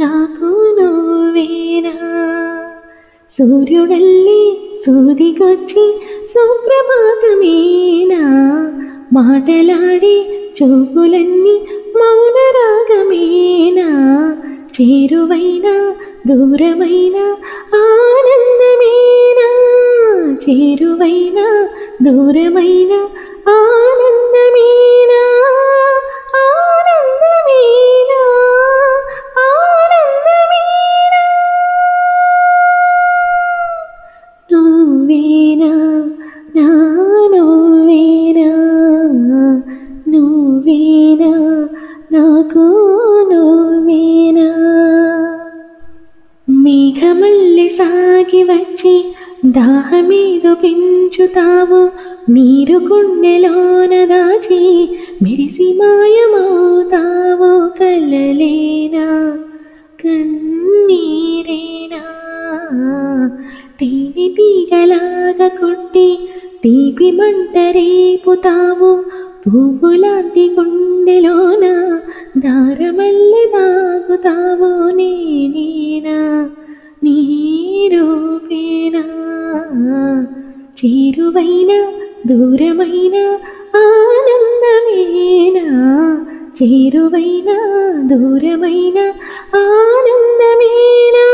నాకు నువ్వేనా సూర్యుడల్లి సూదికొచ్చి సుప్రభాతమేనా మాటలాడి చూపులన్నీ మౌన రాగమేనా చేరువైన దూరమైన ఆనందమేనా చేరువైన దూరమైన ఆనందమేనా ఆనందమేనా ఆనందమేనా నువ్వేనా నా నువ్వేనా నువ్వేనా నాకు నువ్వేనా మేఘమల్లి సాగి వచ్చి దాహమేదో పెంచుతావు నీరు గుండెలోన దాచి మెరిసి మాయమవుతావు కలలేనా కన్నీరేనా తీని తీగలాగా కొట్టి తీపి మంట రేపుతావు పువ్వులాంటి గుండెలోన దారమల్లె దాగుతావు నేనేనా నీ రూపేనా చేరువైన దూరమైన ఆనందమేనా చేరువైన దూరమైన ఆనందమేనా